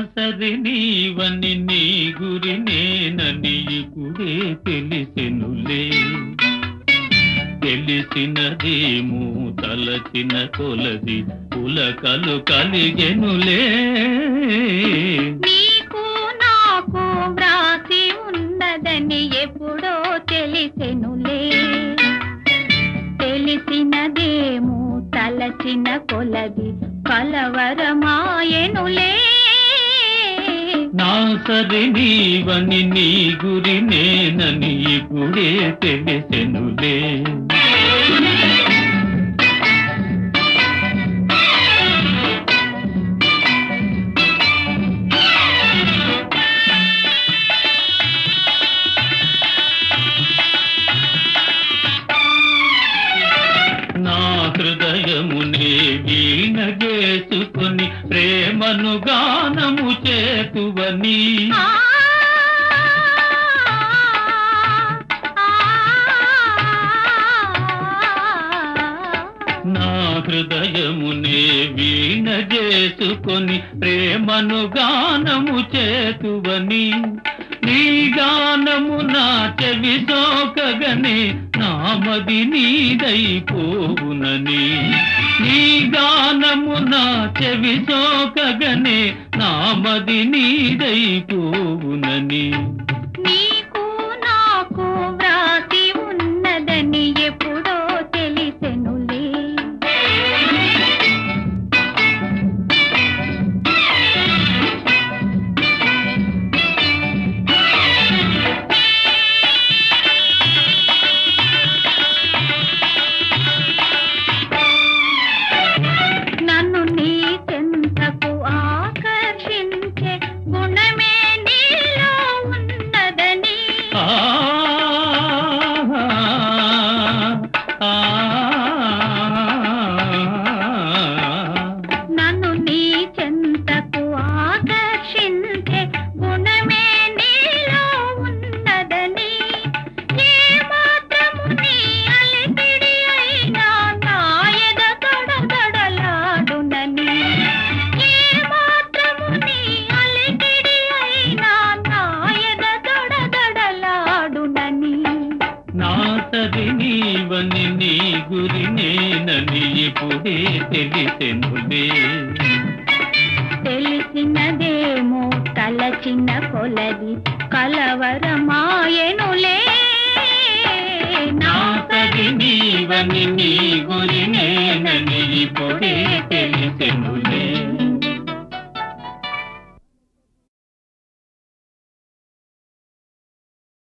సరి నీవని నీ గురి నేనని ఇప్పుడే తెలిసెనులే తెలిసినదేమో తలచిన కొలది పులకలు కలిగెనులే నీకు నాకు వ్రాసి ఉన్నదని ఎప్పుడో తెలిసెనులే తెలిసినదేమో తలచిన కొలది కలవరమాయనులే నా సరి నీవని నీ గురి నేనని ఇప్పుడే తెలిసెనులే నా హృదయమునే వీణ చేసుకొని ప్రేమను గానము చేతువని ఆ, నా హృదయమునే వీణ చేసుకొని ప్రేమను గానము చేతువని నీ గానము నా చెవి సోకగనే నామది నీదైపోవునని నీ గానము నా చెవి సోకగనే నామది నీదైపోవునని నీకు నాకు వ్రాసి ఉన్నదని ఎప్పుడో తెలిసెనులే నన్ను నీ చెంతకు ఆకర్షించే గుణమే నీలో ఉన్నదని ఆ ఆ నన్ను నీ చెంతకు ఆకర్షించే గుణమే నీలో ఉన్నదని ఏ మాత్రము నీ అలిపిడి అయినా నా ఎద తడతడలాడునని ఏ మాత్రము నీ అలిపిడి అయినా నా ఎద తడతడలాడునని నా సరి నీవని నీ గురి నేనని ఇప్పుడే తెలిసెనులే తెలిసినదేమో తలచిన కొలది కలవరమాయనులే నా సరి నీవని నీ గురి నేనని ఇప్పుడే తెలిసెనులే